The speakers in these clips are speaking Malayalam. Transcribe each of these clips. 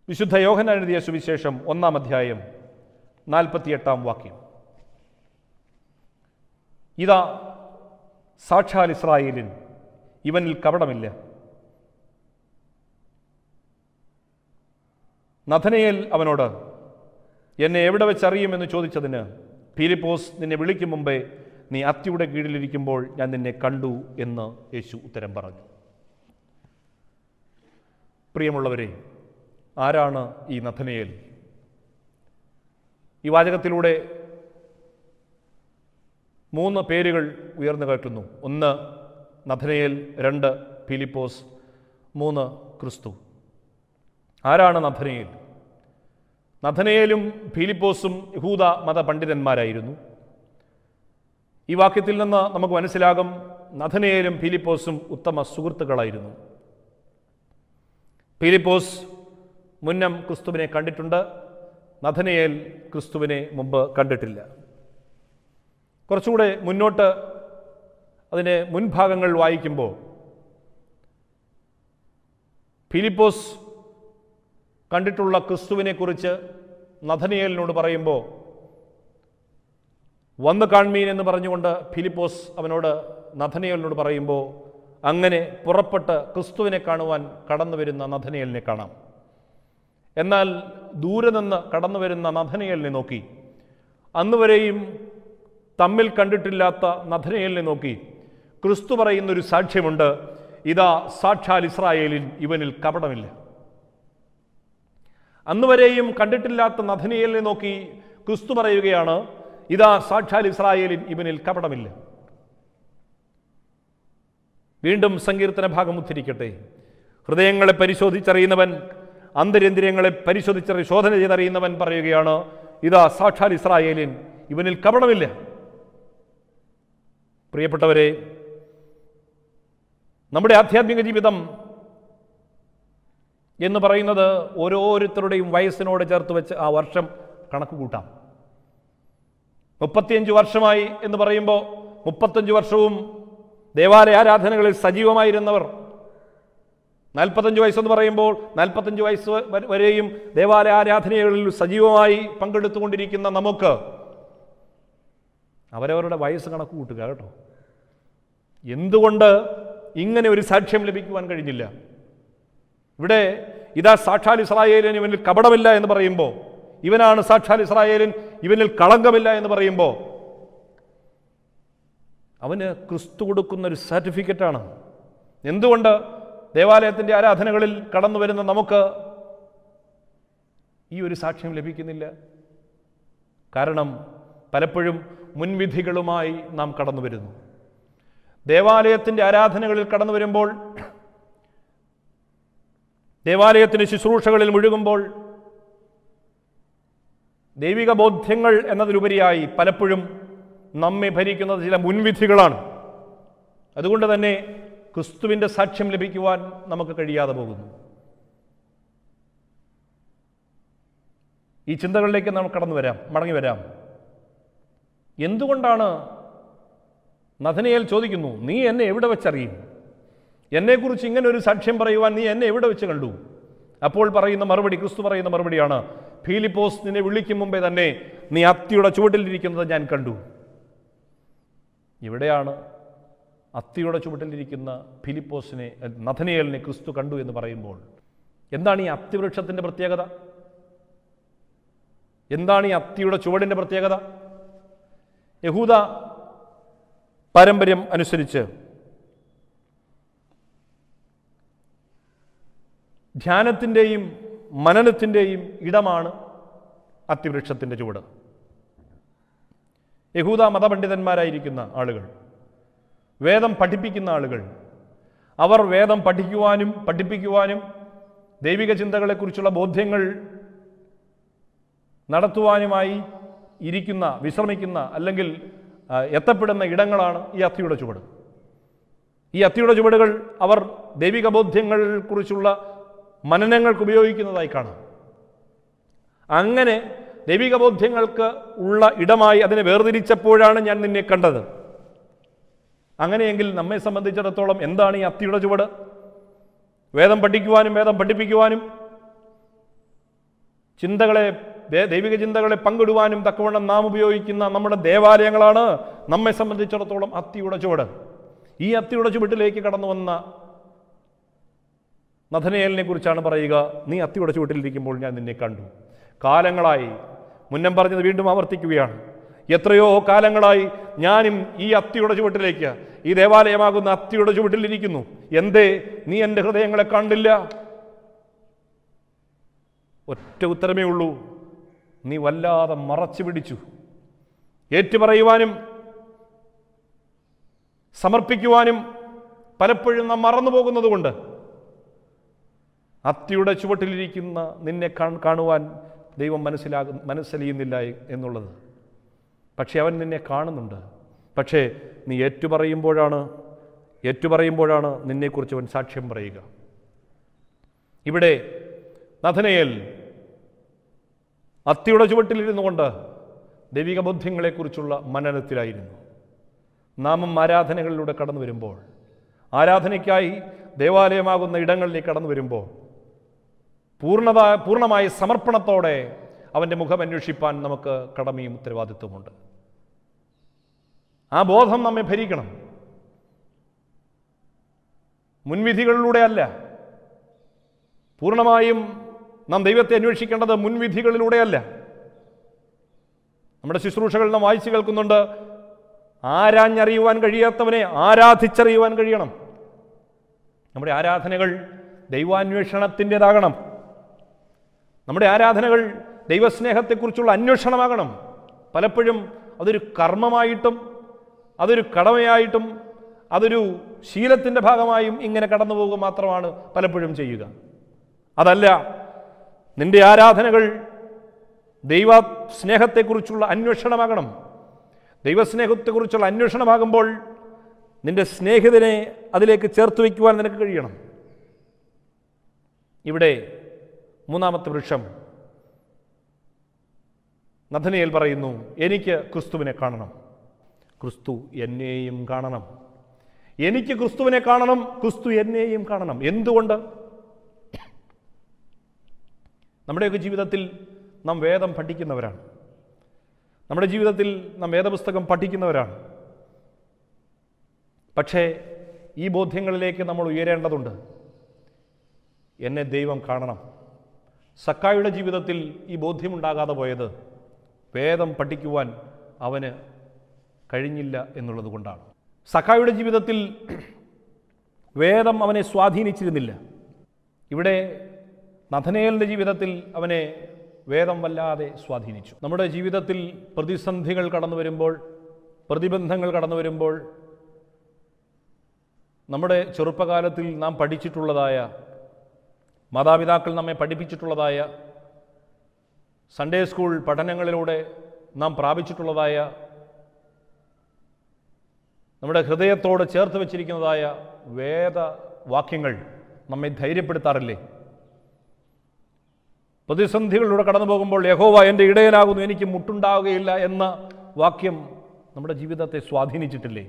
വിശുദ്ധ യോഹനാൻ എഴുതിയ സുവിശേഷം ഒന്നാം അധ്യായം നാൽപ്പത്തിയെട്ടാം വാക്യം ഇതാ സാക്ഷാൽ ഇസ്രായേലിൻ ഇവനിൽ കപടമില്ല നഥനയേൽ അവനോട് എന്നെ എവിടെ വെച്ചറിയുമെന്ന് ചോദിച്ചതിന് ഫിലിപ്പോസ് നിന്നെ വിളിക്കും മുമ്പേ നീ അത്തിയുടെ കീഴിലിരിക്കുമ്പോൾ ഞാൻ നിന്നെ കണ്ടു എന്ന് യേശു ഉത്തരം പറഞ്ഞു പ്രിയമുള്ളവരെ ആരാണ് ഈ നഥനയേൽ ഈ വാചകത്തിലൂടെ മൂന്ന് പേരുകൾ ഉയർന്നു കേൾക്കുന്നു ഒന്ന് നഥനയേൽ രണ്ട് ഫിലിപ്പോസ് മൂന്ന് ക്രിസ്തു ആരാണ് നഥനയേൽ നഥനയേലും ഫിലിപ്പോസും യഹൂദ മത പണ്ഡിതന്മാരായിരുന്നു ഈ വാക്യത്തിൽ നിന്ന് നമുക്ക് മനസ്സിലാകും നഥനയേലും ഫിലിപ്പോസും ഉത്തമ സുഹൃത്തുക്കളായിരുന്നു ഫിലിപ്പോസ് മുന്നം ക്രിസ്തുവിനെ കണ്ടിട്ടുണ്ട് നഥനയേൽ ക്രിസ്തുവിനെ മുമ്പ് കണ്ടിട്ടില്ല കുറച്ചുകൂടെ മുന്നോട്ട് അതിൻ്റെ മുൻഭാഗങ്ങൾ വായിക്കുമ്പോൾ ഫിലിപ്പോസ് കണ്ടിട്ടുള്ള ക്രിസ്തുവിനെക്കുറിച്ച് നഥനിയേലിനോട് പറയുമ്പോൾ വന്ന് കാൺമീൻ എന്ന് പറഞ്ഞുകൊണ്ട് ഫിലിപ്പോസ് അവനോട് നഥനിയേലിനോട് പറയുമ്പോൾ അങ്ങനെ പുറപ്പെട്ട് ക്രിസ്തുവിനെ കാണുവാൻ കടന്നു വരുന്ന നഥനിയേലിനെ കാണാം എന്നാൽ ദൂരെ നിന്ന് കടന്നു വരുന്ന നഥനിയേലിനെ നോക്കി അന്നുവരെയും തമ്മിൽ കണ്ടിട്ടില്ലാത്ത നഥനയേലിനെ നോക്കി ക്രിസ്തു പറയുന്നൊരു സാക്ഷ്യമുണ്ട് ഇതാ സാക്ഷാൽ ഇസ്രായേലിൽ ഇവനിൽ കപടമില്ല അന്നുവരെയും കണ്ടിട്ടില്ലാത്ത നഥനിയേലിനെ നോക്കി ക്രിസ്തു പറയുകയാണ് ഇതാ സാക്ഷാൽ ഇസ്രായേലിൽ ഇവനിൽ കപടമില്ല വീണ്ടും സങ്കീർത്തന ഭാഗം ഉദ്ധരിക്കട്ടെ ഹൃദയങ്ങളെ പരിശോധിച്ചറിയുന്നവൻ അന്തരേന്ദ്രിയങ്ങളെ പരിശോധിച്ച് ശോധന ചെയ്തറിയുന്നവൻ പറയുകയാണ് ഇതാ സാക്ഷാൽ ഇസ്രായേലിൻ ഇവനിൽ കപടമില്ല പ്രിയപ്പെട്ടവരെ നമ്മുടെ ആധ്യാത്മിക ജീവിതം എന്ന് പറയുന്നത് ഓരോരുത്തരുടെയും വയസ്സിനോട് ചേർത്ത് വെച്ച് ആ വർഷം കണക്ക് കൂട്ടാം മുപ്പത്തിയഞ്ച് വർഷമായി എന്ന് പറയുമ്പോൾ മുപ്പത്തഞ്ച് വർഷവും ദേവാലയ ആരാധനകളിൽ സജീവമായിരുന്നവർ നാൽപ്പത്തഞ്ച് വയസ്സെന്ന് പറയുമ്പോൾ നാൽപ്പത്തഞ്ച് വയസ്സ് വ- വരെയും ദേവാലയ ആരാധനകളിൽ സജീവമായി പങ്കെടുത്തുകൊണ്ടിരിക്കുന്ന നമുക്ക് അവരവരുടെ വയസ്സ് കണക്ക് കൂട്ടുക കേട്ടോ എന്തുകൊണ്ട് ഇങ്ങനെ ഒരു സാക്ഷ്യം ലഭിക്കുവാൻ കഴിഞ്ഞില്ല ഇവിടെ ഇതാ സാക്ഷാൽ ഇസ്രായേലിന് ഇവനിൽ കപടമില്ല എന്ന് പറയുമ്പോൾ ഇവനാണ് സാക്ഷാൽ ഇസ്രായേലിൻ ഇവനിൽ കളങ്കമില്ല എന്ന് പറയുമ്പോൾ അവന് ക്രിസ്തു കൊടുക്കുന്ന ഒരു സർട്ടിഫിക്കറ്റാണ് എന്തുകൊണ്ട് ദേവാലയത്തിൻ്റെ ആരാധനകളിൽ കടന്നു വരുന്ന നമുക്ക് ഈ ഒരു സാക്ഷ്യം ലഭിക്കുന്നില്ല കാരണം പലപ്പോഴും മുൻവിധികളുമായി നാം കടന്നു വരുന്നു ദേവാലയത്തിൻ്റെ ആരാധനകളിൽ കടന്നു വരുമ്പോൾ ദേവാലയത്തിന് ശുശ്രൂഷകളിൽ മുഴുകുമ്പോൾ ദൈവിക ബോധ്യങ്ങൾ എന്നതിലുപരിയായി പലപ്പോഴും നമ്മെ ഭരിക്കുന്നത് ചില മുൻവിധികളാണ് അതുകൊണ്ട് തന്നെ ക്രിസ്തുവിൻ്റെ സാക്ഷ്യം ലഭിക്കുവാൻ നമുക്ക് കഴിയാതെ പോകുന്നു ഈ ചിന്തകളിലേക്ക് നാം കടന്നു വരാം മടങ്ങി വരാം എന്തുകൊണ്ടാണ് നഥനയേൽ ചോദിക്കുന്നു നീ എന്നെ എവിടെ വെച്ചറിയും എന്നെക്കുറിച്ച് ഇങ്ങനെ ഒരു സാക്ഷ്യം പറയുവാൻ നീ എന്നെ എവിടെ വെച്ച് കണ്ടു അപ്പോൾ പറയുന്ന മറുപടി ക്രിസ്തു പറയുന്ന മറുപടിയാണ് ഫീലിപ്പോസ് നിന്നെ വിളിക്കും മുമ്പേ തന്നെ നീ അത്തിയുടെ ചുവട്ടിലിരിക്കുന്നത് ഞാൻ കണ്ടു ഇവിടെയാണ് അത്തിയുടെ ചുവട്ടിലിരിക്കുന്ന ഫിലിപ്പോസിനെ നഥനയേലിനെ ക്രിസ്തു കണ്ടു എന്ന് പറയുമ്പോൾ എന്താണ് ഈ അത്തിവൃക്ഷത്തിൻ്റെ പ്രത്യേകത എന്താണ് ഈ അത്തിയുടെ ചുവടിൻ്റെ പ്രത്യേകത യഹൂദ പാരമ്പര്യം അനുസരിച്ച് ധ്യാനത്തിൻ്റെയും മനനത്തിൻ്റെയും ഇടമാണ് അത്തിവൃക്ഷത്തിൻ്റെ ചുവട് യഹൂദ മതപണ്ഡിതന്മാരായിരിക്കുന്ന ആളുകൾ വേദം പഠിപ്പിക്കുന്ന ആളുകൾ അവർ വേദം പഠിക്കുവാനും പഠിപ്പിക്കുവാനും ദൈവിക ചിന്തകളെക്കുറിച്ചുള്ള ബോധ്യങ്ങൾ നടത്തുവാനുമായി ഇരിക്കുന്ന വിശ്രമിക്കുന്ന അല്ലെങ്കിൽ ആ, എത്തപ്പെടുന്ന ഇടങ്ങളാണ് ഈ അത്തിയുടെ ചുവട് ഈ അത്തിയുടെ ചുവടുകൾ അവർ ദൈവിക ബോധ്യങ്ങളെക്കുറിച്ചുള്ള മനനങ്ങൾക്ക് ഉപയോഗിക്കുന്നതായി കാണാം അങ്ങനെ ദൈവിക ബോധ്യങ്ങൾക്ക് ഉള്ള ഇടമായി അതിനെ വേർതിരിച്ചപ്പോഴാണ് ഞാൻ നിന്നെ കണ്ടത് അങ്ങനെയെങ്കിൽ നമ്മെ സംബന്ധിച്ചിടത്തോളം എന്താണ് ഈ അത്തിയുടെ ചുവട് വേദം പഠിക്കുവാനും വേദം പഠിപ്പിക്കുവാനും ചിന്തകളെ ദേ- ദൈവിക ചിന്തകളെ പങ്കിടുവാനും തക്കവണ്ണം നാം ഉപയോഗിക്കുന്ന നമ്മുടെ ദേവാലയങ്ങളാണ് നമ്മെ സംബന്ധിച്ചിടത്തോളം അത്തിയുടെ ചുവട് ഈ അത്തിയുടെ ചുവട്ടിലേക്ക് കടന്നു വന്ന നഥനയേലിനെ കുറിച്ചാണ് പറയുക നീ അത്തിയുടെ ചുവട്ടിലിരിക്കുമ്പോൾ ഞാൻ നിന്നെ കണ്ടു കാലങ്ങളായി മുന്നം പറഞ്ഞത് വീണ്ടും ആവർത്തിക്കുകയാണ് എത്രയോ കാലങ്ങളായി ഞാനും ഈ അത്തിയുടെ ചുവട്ടിലേക്ക് ഈ ദേവാലയമാകുന്ന അത്തിയുടെ ചുവട്ടിലിരിക്കുന്നു എന്തേ നീ എൻ്റെ ഹൃദയങ്ങളെ കണ്ടില്ല ഒറ്റ ഉത്തരമേ ഉള്ളൂ നീ വല്ലാതെ മറച്ചു പിടിച്ചു ഏറ്റുപറയുവാനും സമർപ്പിക്കുവാനും പലപ്പോഴും നാം മറന്നു പോകുന്നത് കൊണ്ട് അത്തിയുടെ ചുവട്ടിലിരിക്കുന്ന നിന്നെ കാൺ- കാണുവാൻ ദൈവം മനസ്സിലാകും മനസ്സലിയുന്നില്ല എന്നുള്ളത് പക്ഷെ അവൻ നിന്നെ കാണുന്നുണ്ട് പക്ഷേ നീ ഏറ്റുപറയുമ്പോഴാണ് ഏറ്റുപറയുമ്പോഴാണ് നിന്നെക്കുറിച്ച് അവൻ സാക്ഷ്യം പറയുക ഇവിടെ നഥനയേൽ അത്തിയുടെ ചുവട്ടിലിരുന്നു കൊണ്ട് ദൈവിക ബോധ്യങ്ങളെക്കുറിച്ചുള്ള മനനത്തിലായിരുന്നു നാമം ആരാധനകളിലൂടെ കടന്നു വരുമ്പോൾ ആരാധനയ്ക്കായി ദേവാലയമാകുന്ന ഇടങ്ങളിലേക്ക് കടന്നു വരുമ്പോൾ പൂർണ്ണത പൂർണ്ണമായ സമർപ്പണത്തോടെ അവൻ്റെ മുഖം അന്വേഷിപ്പാൻ നമുക്ക് കടമയും ഉത്തരവാദിത്വമുണ്ട് ആ ബോധം നമ്മെ ഭരിക്കണം മുൻവിധികളിലൂടെ അല്ല പൂർണ്ണമായും നാം ദൈവത്തെ അന്വേഷിക്കേണ്ടത് മുൻവിധികളിലൂടെയല്ല നമ്മുടെ ശുശ്രൂഷകൾ നാം വായിച്ചു കേൾക്കുന്നുണ്ട് ആരാഞ്ഞറിയുവാൻ കഴിയാത്തവനെ ആരാധിച്ചറിയുവാൻ കഴിയണം നമ്മുടെ ആരാധനകൾ ദൈവാന്വേഷണത്തിൻ്റെതാകണം നമ്മുടെ ആരാധനകൾ ദൈവസ്നേഹത്തെക്കുറിച്ചുള്ള അന്വേഷണമാകണം പലപ്പോഴും അതൊരു കർമ്മമായിട്ടും അതൊരു കടമയായിട്ടും അതൊരു ശീലത്തിൻ്റെ ഭാഗമായും ഇങ്ങനെ കടന്നു പോകുക മാത്രമാണ് പലപ്പോഴും ചെയ്യുക അതല്ല നിന്റെ ആരാധനകൾ ദൈവ സ്നേഹത്തെക്കുറിച്ചുള്ള അന്വേഷണമാകണം ദൈവസ്നേഹത്തെക്കുറിച്ചുള്ള അന്വേഷണമാകുമ്പോൾ നിന്റെ സ്നേഹിതനെ അതിലേക്ക് ചേർത്ത് വയ്ക്കുവാൻ നിനക്ക് കഴിയണം ഇവിടെ മൂന്നാമത്തെ വൃക്ഷം നഥനയേൽ പറയുന്നു എനിക്ക് ക്രിസ്തുവിനെ കാണണം ക്രിസ്തു എന്നെയും കാണണം എനിക്ക് ക്രിസ്തുവിനെ കാണണം ക്രിസ്തു എന്നെയും കാണണം എന്തുകൊണ്ട് നമ്മുടെയൊക്കെ ജീവിതത്തിൽ നാം വേദം പഠിക്കുന്നവരാണ് നമ്മുടെ ജീവിതത്തിൽ നാം വേദപുസ്തകം പഠിക്കുന്നവരാണ് പക്ഷേ ഈ ബോധ്യങ്ങളിലേക്ക് നമ്മൾ ഉയരേണ്ടതുണ്ട് എന്നെ ദൈവം കാണണം സക്കായുടെ ജീവിതത്തിൽ ഈ ബോധ്യമുണ്ടാകാതെ പോയത് വേദം പഠിക്കുവാൻ അവന് കഴിഞ്ഞില്ല എന്നുള്ളത് കൊണ്ടാണ് സക്കായുടെ ജീവിതത്തിൽ വേദം അവനെ സ്വാധീനിച്ചിരുന്നില്ല ഇവിടെ നഥനേലിൻ്റെ ജീവിതത്തിൽ അവനെ വേദം വല്ലാതെ സ്വാധീനിച്ചു നമ്മുടെ ജീവിതത്തിൽ പ്രതിസന്ധികൾ കടന്നു വരുമ്പോൾ പ്രതിബന്ധങ്ങൾ കടന്നു വരുമ്പോൾ നമ്മുടെ ചെറുപ്പകാലത്തിൽ നാം പഠിച്ചിട്ടുള്ളതായ മാതാപിതാക്കൾ നമ്മെ പഠിപ്പിച്ചിട്ടുള്ളതായ സൺഡേ സ്കൂൾ പഠനങ്ങളിലൂടെ നാം പ്രാപിച്ചിട്ടുള്ളതായ നമ്മുടെ ഹൃദയത്തോട് ചേർത്ത് വച്ചിരിക്കുന്നതായ വേദവാക്യങ്ങൾ നമ്മെ ധൈര്യപ്പെടുത്താറില്ലേ പ്രതിസന്ധികളിലൂടെ കടന്നു പോകുമ്പോൾ യഹോവ എൻ്റെ ഇടയനാകുന്നു എനിക്ക് മുട്ടുണ്ടാവുകയില്ല എന്ന വാക്യം നമ്മുടെ ജീവിതത്തെ സ്വാധീനിച്ചിട്ടില്ലേ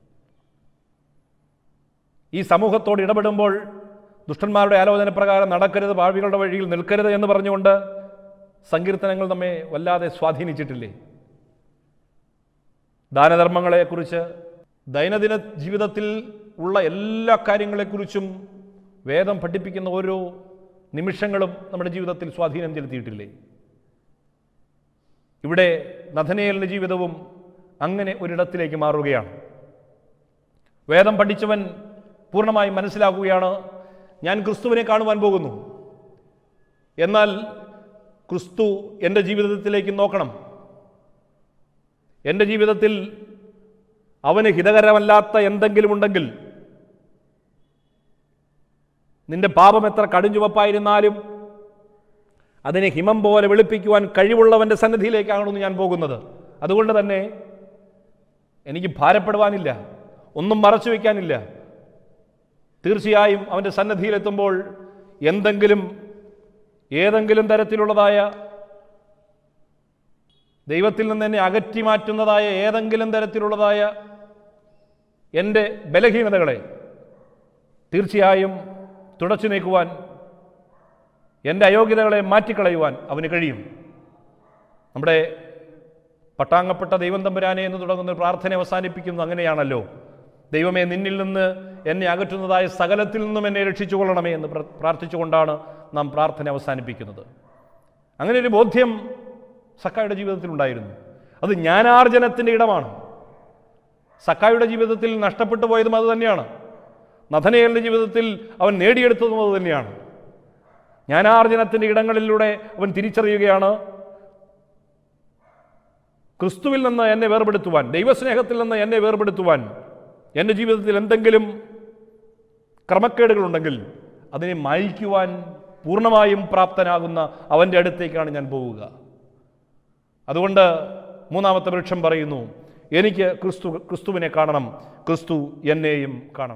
ഈ സമൂഹത്തോട് ഇടപെടുമ്പോൾ ദുഷ്ടന്മാരുടെ ആലോചന പ്രകാരം നടക്കരുത് പാവികളുടെ വഴിയിൽ നിൽക്കരുത് എന്ന് പറഞ്ഞുകൊണ്ട് സങ്കീർത്തനങ്ങൾ നമ്മെ വല്ലാതെ സ്വാധീനിച്ചിട്ടില്ലേ ദാനധർമ്മങ്ങളെക്കുറിച്ച് ദൈനംദിന ജീവിതത്തിൽ ഉള്ള എല്ലാ കാര്യങ്ങളെക്കുറിച്ചും വേദം പഠിപ്പിക്കുന്ന ഓരോ നിമിഷങ്ങളും നമ്മുടെ ജീവിതത്തിൽ സ്വാധീനം ചെലുത്തിയിട്ടില്ലേ ഇവിടെ നഥനേലിൻ്റെ ജീവിതവും അങ്ങനെ ഒരിടത്തിലേക്ക് മാറുകയാണ് വേദം പഠിച്ചവൻ പൂർണ്ണമായും മനസ്സിലാക്കുകയാണ് ഞാൻ ക്രിസ്തുവിനെ കാണുവാൻ പോകുന്നു എന്നാൽ ക്രിസ്തു എൻ്റെ ജീവിതത്തിലേക്ക് നോക്കണം എൻ്റെ ജീവിതത്തിൽ അവന് ഹിതകരമല്ലാത്ത എന്തെങ്കിലും ഉണ്ടെങ്കിൽ നിന്റെ പാപം എത്ര കടുഞ്ചുവപ്പായിരുന്നാലും അതിനെ ഹിമം പോലെ വെളുപ്പിക്കുവാൻ കഴിവുള്ളവൻ്റെ സന്നിധിയിലേക്കാണ് ഞാൻ പോകുന്നത് അതുകൊണ്ട് തന്നെ എനിക്ക് ഭാരപ്പെടുവാനില്ല ഒന്നും മറച്ചു വയ്ക്കാനില്ല തീർച്ചയായും അവൻ്റെ സന്നദ്ധിയിലെത്തുമ്പോൾ എന്തെങ്കിലും ഏതെങ്കിലും തരത്തിലുള്ളതായ ദൈവത്തിൽ നിന്ന് എന്നെ അകറ്റി മാറ്റുന്നതായ ഏതെങ്കിലും തരത്തിലുള്ളതായ എൻ്റെ ബലഹീനതകളെ തീർച്ചയായും തുടച്ചു നീക്കുവാൻ എൻ്റെ അയോഗ്യതകളെ മാറ്റിക്കളയുവാൻ അവന് കഴിയും നമ്മുടെ പട്ടാങ്ങപ്പെട്ട ദൈവം തമ്പുരാനെ എന്ന് തുടങ്ങുന്ന ഒരു പ്രാർത്ഥന അവസാനിപ്പിക്കുന്നത് അങ്ങനെയാണല്ലോ ദൈവമേ നിന്നിൽ നിന്ന് എന്നെ അകറ്റുന്നതായ സകലത്തിൽ നിന്നും എന്നെ രക്ഷിച്ചു കൊള്ളണമേ എന്ന് പ്ര- പ്രാർത്ഥിച്ചുകൊണ്ടാണ് നാം പ്രാർത്ഥന അവസാനിപ്പിക്കുന്നത് അങ്ങനെ ഒരു ബോധ്യം സക്കായുടെ ജീവിതത്തിൽ ഉണ്ടായിരുന്നു അത് ജ്ഞാനാർജനത്തിൻ്റെ ഇടമാണ് സക്കായുടെ ജീവിതത്തിൽ നഷ്ടപ്പെട്ടു പോയതും അത് തന്നെയാണ് നഥനയലിൻ്റെ ജീവിതത്തിൽ അവൻ നേടിയെടുത്തതും അത് തന്നെയാണ് ജ്ഞാനാർജനത്തിൻ്റെ ഇടങ്ങളിലൂടെ അവൻ തിരിച്ചറിയുകയാണ് ക്രിസ്തുവിൽ നിന്ന് എന്നെ വേർപെടുത്തുവാൻ ദൈവസ്നേഹത്തിൽ നിന്ന് എന്നെ വേർപെടുത്തുവാൻ എൻ്റെ ജീവിതത്തിൽ എന്തെങ്കിലും ക്രമക്കേടുകളുണ്ടെങ്കിൽ അതിനെ മായ്ക്കുവാൻ പൂർണ്ണമായും പ്രാപ്തനാകുന്ന അവൻ്റെ അടുത്തേക്കാണ് ഞാൻ പോവുക അതുകൊണ്ട് മൂന്നാമത്തെ വൃക്ഷം പറയുന്നു എനിക്ക് ക്രിസ്തു ക്രിസ്തുവിനെ കാണണം ക്രിസ്തു എന്നെയും കാണണം